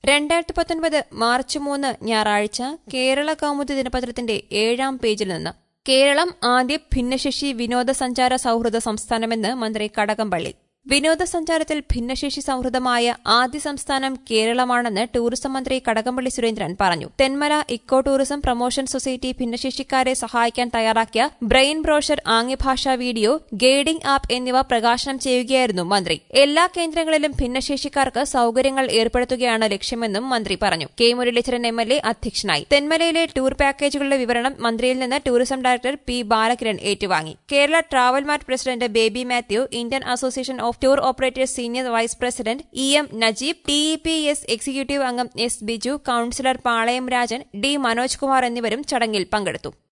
രണ്ടായിരത്തി പത്തൊൻപത് മാർച്ച് മൂന്ന് ഞായറാഴ്ച കേരള കൗമുദി ദിനപത്രത്തിന്റെ ഏഴാം പേജിൽ നിന്ന് കേരളം ആദ്യ ഭിന്നശേഷി വിനോദസഞ്ചാര സൌഹൃദ സംസ്ഥാനമെന്ന് മന്ത്രി കടകംപള്ളി വിനോദസഞ്ചാരത്തിൽ ഭിന്നശേഷി സൌഹൃദമായ ആദ്യ സംസ്ഥാനം കേരളമാണെന്ന് ടൂറിസം മന്ത്രി കടകംപള്ളി സുരേന്ദ്രൻ പറഞ്ഞു Thenmala eco tourism promotion society ഭിന്നശേഷിക്കാരെ സഹായിക്കാൻ തയ്യാറാക്കിയ ബ്രെയിൻ ബ്രോഷർ ആംഗ്യഭാഷാ വീഡിയോ ഗൈഡിംഗ് ആപ്പ് എന്നിവ പ്രകാശനം ചെയ്യുകയായിരുന്നു മന്ത്രി എല്ലാ കേന്ദ്രങ്ങളിലും ഭിന്നശേഷിക്കാർക്ക് സൌകര്യങ്ങൾ ഏർപ്പെടുത്തുകയാണ് ലക്ഷ്യമെന്നും മന്ത്രി പറഞ്ഞു K Muraleedharan M L A അധ്യക്ഷനായി തെന്മലയിലെ ടൂർ പാക്കേജുകളുടെ വിവരണം മന്ത്രിയിൽ നിന്ന് ടൂറിസം ഡയറക്ടർ പി ബാലകിരൺ ഏറ്റുവാങ്ങി Kerala travel mart president Baby Mathew Indian association of tour operators senior vice president E M Najeeb T E P S executive അംഗം S Biju councillor Palayam Rajan D Manoj Kumar എന്നിവരും ചടങ്ങിൽ പങ്കെടുത്തു